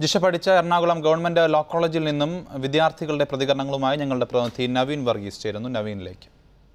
ജിഷ പഠിച്ച Ernakulam government law കോളേജിൽ നിന്നും വിദ്യാർത്ഥികളുടെ പ്രതികരണങ്ങളുമായി ഞങ്ങളുടെ പ്രതിനിധി നവീൻ വർഗീസ് ചേരുന്നു നവീനിലേക്ക്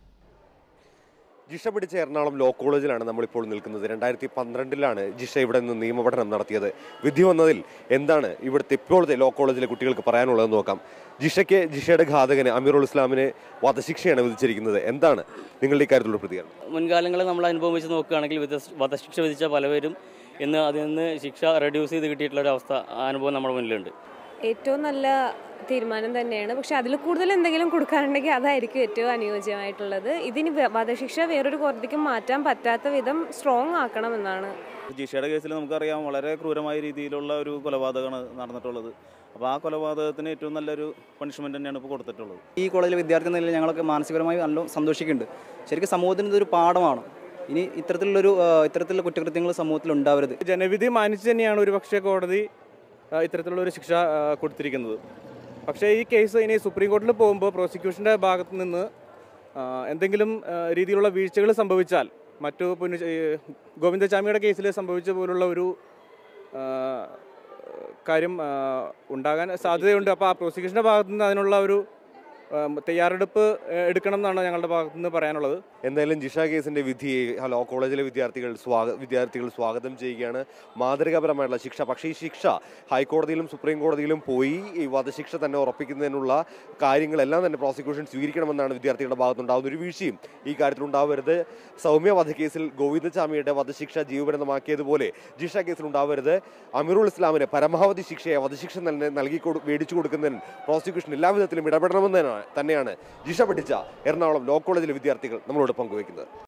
ജിഷ പിടിച്ച എറണാകുളം ലോ കോളേജിലാണ് നമ്മളിപ്പോൾ നിൽക്കുന്നത് രണ്ടായിരത്തി പന്ത്രണ്ടിലാണ് ജിഷ ഇവിടെ നിന്ന് നിയമപഠനം നടത്തിയത് വിധി വന്നതിൽ എന്താണ് ഇവിടുത്തെ ഇപ്പോഴത്തെ ലോ കോളേജിലെ കുട്ടികൾക്ക് പറയാനുള്ളതെന്ന് നോക്കാം ജിഷയ്ക്ക് ജിഷയുടെ ഘാതകന് അമീറുൽ ഇസ്ലാമിന് വധശിക്ഷയാണ് വിധിച്ചിരിക്കുന്നത് എന്താണ് നിങ്ങളുടെ ഇക്കാര്യത്തിലുള്ള പ്രതികരണം മുൻകാലങ്ങളിൽ നമ്മൾ അനുഭവം വെച്ച് നോക്കുകയാണെങ്കിൽ വിധ- വധശിക്ഷ വിധിച്ച പലവരും ഇന്ന് അതിൽ നിന്ന് ശിക്ഷ റെഡ്യൂസ് ചെയ്ത് കിട്ടിയിട്ടുള്ള ഒരു അവസ്ഥ ആ അനുഭവം നമ്മുടെ മുന്നിലുണ്ട് ഏറ്റവും നല്ല തീരുമാനം തന്നെയാണ് പക്ഷെ അതിൽ കൂടുതൽ എന്തെങ്കിലും കൊടുക്കാനുണ്ടെങ്കിൽ അതായിരിക്കും ഏറ്റവും അനുയോജ്യമായിട്ടുള്ളത് ഇതിന് വ- വധശിക്ഷ വേറൊരു കോടതിക്ക് മാറ്റാൻ പറ്റാത്ത വിധം സ്ട്രോങ് ആക്കണമെന്നാണ് ജിഷയുടെ കേസിൽ നമുക്കറിയാം വളരെ ക്രൂരമായ രീതിയിലുള്ള ഒരു കൊലപാതകമാണ് നടന്നിട്ടുള്ളത് അപ്പോൾ ആ കൊലപാതകത്തിന് ഏറ്റവും നല്ലൊരു പണിഷ്മെന്റ് തന്നെയാണ് ഇപ്പോൾ കൊടുത്തിട്ടുള്ളത് ഈ കോളേജിലെ വിദ്യാർത്ഥി എന്ന നിലയിൽ ഞങ്ങളൊക്കെ മാനസികപരമായി നല്ല സന്തോഷിക്കുന്നുണ്ട് ശരിക്കും സമൂഹത്തിന് ഇതൊരു പാഠമാണ് ഇനി ഇത്തരത്തിലുള്ളൊരു ആ, ഇത്തരത്തിലുള്ള കുറ്റകൃത്യങ്ങൾ സമൂഹത്തിൽ ഉണ്ടാവരുത് ജനവിധി മാനിച്ച് തന്നെയാണ് ഒരുപക്ഷെ കോടതി ആ, ഇത്തരത്തിലുള്ള ഒരു ശിക്ഷ ആ, കൊടുത്തിരിക്കുന്നത് പക്ഷേ ഈ കേസ് ഇനി സുപ്രീം കോടതിയിൽ പോകുമ്പോൾ പ്രോസിക്യൂഷൻ്റെ ഭാഗത്ത് നിന്ന് ആ, എന്തെങ്കിലും ആ, രീതിയിലുള്ള വീഴ്ചകൾ സംഭവിച്ചാൽ മറ്റു പുന ഗോവിന്ദചാമിയുടെ കേസിൽ സംഭവിച്ച പോലുള്ള ഒരു ആ, കാര്യം ആ, ഉണ്ടാകാൻ സാധ്യതയുണ്ട് അപ്പോൾ ആ പ്രോസിക്യൂഷൻ്റെ ഭാഗത്ത് നിന്ന് അതിനുള്ള ഒരു ആ, തയ്യാറെടുപ്പ് ആ, എടുക്കണം എന്നാണ് ഞങ്ങളുടെ ഭാഗത്ത് നിന്ന് പറയാനുള്ളത് എന്തായാലും ജിഷ കേസിന്റെ വിധിയെ ആ ലോ കോളേജിലെ വിദ്യാർത്ഥികൾ സ്വാഗ വിദ്യാർത്ഥികൾ സ്വാഗതം ചെയ്യുകയാണ് മാതൃകാപരമായിട്ടുള്ള ശിക്ഷ പക്ഷേ ഈ ശിക്ഷ ഹൈക്കോടതിയിലും സുപ്രീം കോടതിയിലും പോയി ഈ വധശിക്ഷ തന്നെ ഉറപ്പിക്കുന്നതിനുള്ള കാര്യങ്ങളെല്ലാം തന്നെ പ്രോസിക്യൂഷൻ സ്വീകരിക്കണമെന്നാണ് വിദ്യാർത്ഥികളുടെ ഭാഗത്തുണ്ടാകുന്ന ഒരു വീഴ്ചയും ഈ കാര്യത്തിൽ ഉണ്ടാവരുത് സൗമ്യ വധക്കേസിൽ ഗോവിന്ദചാമിയുടെ വധശിക്ഷ ജീവപര്യന്തമാക്കിയതുപോലെ ജിഷ കേസിൽ ഉണ്ടാവരുത് അമീറുൽ ഇസ്ലാമിന് പരമാവധി ശിക്ഷയെ വധശിക്ഷ നൽകി നൽകി കൊടു- മേടിച്ചു കൊടുക്കുന്നതിന് പ്രോസിക്യൂഷൻ എല്ലാവിധത്തിലും ഇടപെടണമെന്ന് തന്നെയാണ് ജിഷ പഠിച്ച എറണാകുളം ലോ കോളേജിലെ വിദ്യാർത്ഥികൾ നമ്മളോട് പങ്കുവയ്ക്കുന്നത്